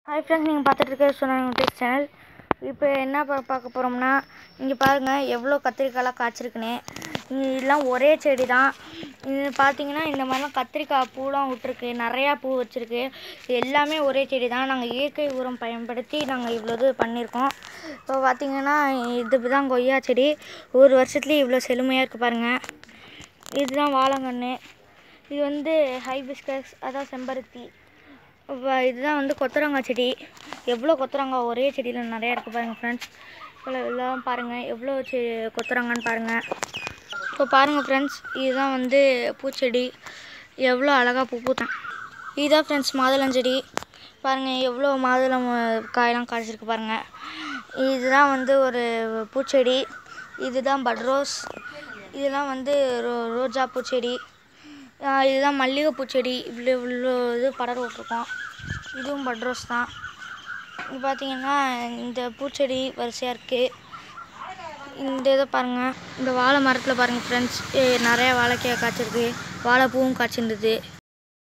hi friends நீங்கள் பார்த்துட்டு இருக்க சொன்னாங்க டெக் சேனல் இப்போ என்ன பா- பார்க்க போகிறோம்னா இங்கே பாருங்கள் எவ்வளோ கத்திரிக்காய்லாம் காய்ச்சிருக்குன்னு இதெல்லாம் ஒரே செடி தான் இது பார்த்தீங்கன்னா இந்த மாதிரிலாம் கத்திரிக்காய் பூலாம் விட்டுருக்கு நிறையா பூ வச்சுருக்கு இது எல்லாமே ஒரே செடி தான் நாங்கள் இயற்கை உரம் பயன்படுத்தி நாங்கள் இவ்வளோ இது பண்ணியிருக்கோம் இப்போ பார்த்தீங்கன்னா இது தான் கொய்யா செடி ஒரு வருஷத்துலேயே இவ்வளோ செழுமையாக இருக்குது பாருங்கள் இதுதான் வாழைங்கன்று இது வந்து ஹைபிஸ்கஸ் அதான் செம்பருத்தி இப்போ இதுதான் வந்து கொத்தரங்காய் செடி எவ்வளோ கொத்தரங்காய் ஒரே செடியில் நிறையா இருக்குது பாருங்கள் ஃப்ரெண்ட்ஸ் இவ்வளோ எல்லாம் பாருங்கள் எவ்வளோ செ கொத்தரங்கான்னு பாருங்கள் இப்போ பாருங்கள் ஃப்ரெண்ட்ஸ் இதுதான் வந்து பூச்செடி எவ்வளோ அழகாக பூ பூத்தான் இதுதான் ஃப்ரெண்ட்ஸ் மாதுளஞ்செடி பாருங்கள் எவ்வளோ மாதுளம் அஹ், காயெல்லாம் காய்ச்சிருக்கு பாருங்கள் இதுதான் வந்து ஒரு பூச்செடி இதுதான் பட்ரோஸ் இதெல்லாம் வந்து ரோ ரோஜா பூச்செடி ஆஹ் இதுதான் மல்லிகை பூச்செடி இவ்வளோ இவ்வளோ இது படர் விட்ருக்கோம் இதுவும் பட்ரோஸ் தான் இங்கே பார்த்தீங்கன்னா இந்த பூச்செடி வரிசையாக இருக்குது இந்த இதை பாருங்கள் இந்த வாழை மரத்தில் பாருங்கள் ஃப்ரெண்ட்ஸ் நிறையா வாழைக்காய் காய்ச்சிருக்கு வாழைப்பூவும் காய்ச்சிருந்தது